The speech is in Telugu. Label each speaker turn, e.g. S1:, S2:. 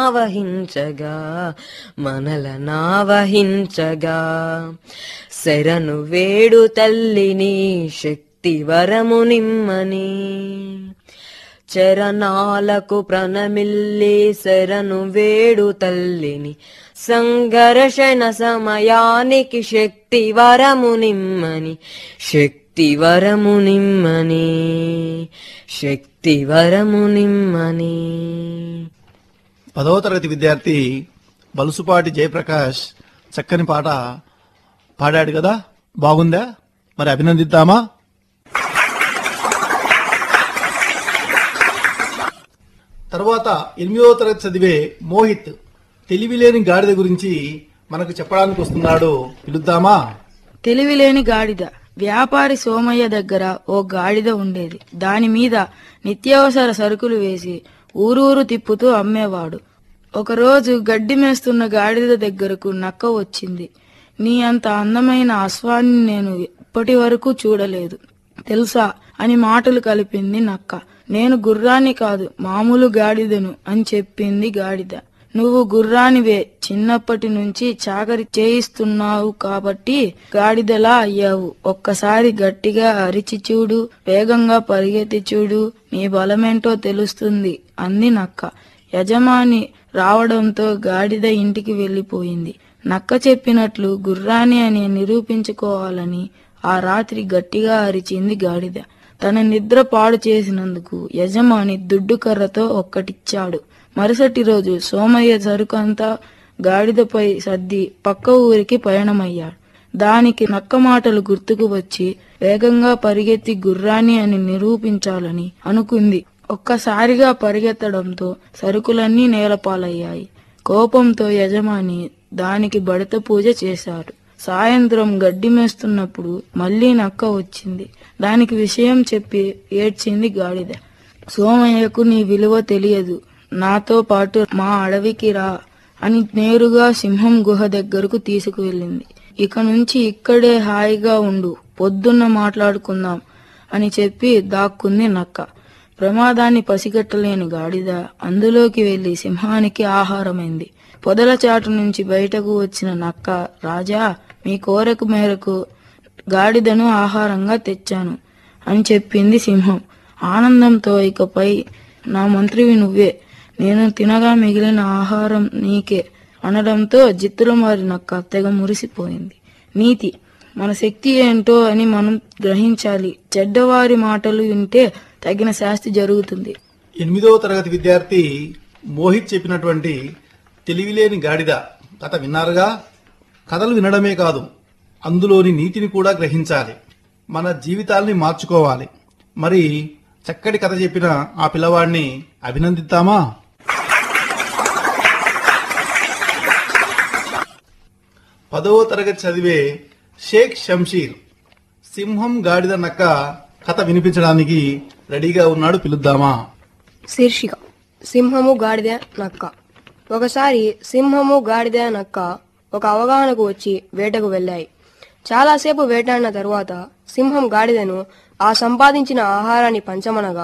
S1: నావహించగా మనల నావహించగా శరణు వేడు తల్లిని శక్తి వరము నిమ్మని చరణాలకు ప్రణమిల్లి శరణు వేడు తల్లిని సంఘర్షణ సమయానికి శక్తి వరము నిమ్మని శక్తి వరము నిమ్మని శక్తి వరము నిమ్మని
S2: పదవ తరగతి విద్యార్థి బలుసుపాటి జయప్రకాష్ చక్కని పాట పాడాడు కదా బాగుందా మరి అభినందిద్దామా తర్వాత ఎనిమిదవ తరగతి చదివే మోహిత్ తెలివిలేని గాడిద గురించి మనకు చెప్పడానికి వస్తున్నాడు పిలుద్దామా
S3: తెలివిలేని గాడిద వ్యాపారి సోమయ్య దగ్గర ఓ గాడిద ఉండేది దాని మీద నిత్యావసర సరుకులు వేసి ఊరూరు తిప్పుతూ అమ్మేవాడు ఒకరోజు గడ్డి మేస్తున్న గాడిద దగ్గరకు నక్క వచ్చింది నీ అంత అందమైన అశ్వాన్ని నేను ఇప్పటి వరకు చూడలేదు తెలుసా అని మాటలు కలిపింది నక్క నేను గుర్రాన్ని కాదు మామూలు గాడిదను అని చెప్పింది గాడిద నువ్వు గుర్రానివే చిన్నప్పటి నుంచి చాకరి చేయిస్తున్నావు కాబట్టి గాడిదలా అయ్యావు ఒక్కసారి గట్టిగా అరిచి చూడు వేగంగా పరిగెత్తి చూడు నీ బలమేంటో తెలుస్తుంది అంది నక్క యజమాని రావడంతో గాడిద ఇంటికి వెళ్లిపోయింది నక్క చెప్పినట్లు గుర్రాని అని నిరూపించుకోవాలని ఆ రాత్రి గట్టిగా అరిచింది గాడిద తన నిద్ర పాడు చేసినందుకు యజమాని దుడ్డు కర్రతో ఒక్కటిచ్చాడు మరుసటి రోజు సోమయ్య సరుకంతా గాడిదపై సర్ది పక్క ఊరికి పయనమయ్యాడు దానికి నక్క మాటలు గుర్తుకు వచ్చి వేగంగా పరిగెత్తి గుర్రాన్ని అని నిరూపించాలని అనుకుంది ఒక్కసారిగా పరిగెత్తడంతో సరుకులన్నీ నేలపాలయ్యాయి కోపంతో యజమాని దానికి బడత పూజ చేశాడు సాయంత్రం గడ్డి మేస్తున్నప్పుడు మళ్లీ నక్క వచ్చింది దానికి విషయం చెప్పి ఏడ్చింది గాడిద సోమయ్యకు నీ విలువ తెలియదు నాతో పాటు మా అడవికి రా అని నేరుగా సింహం గుహ దగ్గరకు తీసుకువెళ్ళింది ఇక నుంచి ఇక్కడే హాయిగా ఉండు పొద్దున్న మాట్లాడుకుందాం అని చెప్పి దాక్కుంది నక్క ప్రమాదాన్ని పసిగట్టలేని గాడిద అందులోకి వెళ్లి సింహానికి ఆహారమైంది పొదల చాటు నుంచి బయటకు వచ్చిన నక్క రాజా మీ కోరిక మేరకు గాడిదను ఆహారంగా తెచ్చాను అని చెప్పింది సింహం ఆనందంతో ఇకపై నా మంత్రివి నువ్వే నేను తినగా మిగిలిన ఆహారం నీకే అనడంతో జిత్తుల మారి నక్క తెగ మురిసిపోయింది నీతి మన శక్తి ఏంటో అని మనం గ్రహించాలి చెడ్డవారి మాటలు వింటే తగిన శాస్తి జరుగుతుంది
S2: ఎనిమిదవ తరగతి విద్యార్థి మోహిత్ చెప్పినటువంటి తెలివిలేని గాడిద కథ విన్నారుగా కథలు వినడమే కాదు అందులోని నీతిని కూడా గ్రహించాలి మన జీవితాల్ని మార్చుకోవాలి మరి చక్కటి కథ చెప్పిన ఆ పిల్లవాడిని అభినందిద్దామా పదవ తరగతి చదివే షేక్ షంషీర్ సింహం గాడిద నక్క కథ వినిపించడానికి రెడీగా ఉన్నాడు పిలుద్దామా
S4: శీర్షిక సింహము గాడిద నక్క ఒకసారి సింహము గాడిద నక్క ఒక అవగాహనకు వచ్చి వేటకు వెళ్ళాయి చాలాసేపు వేటాడిన తరువాత సింహం గాడిదను ఆ సంపాదించిన ఆహారాన్ని పంచమనగా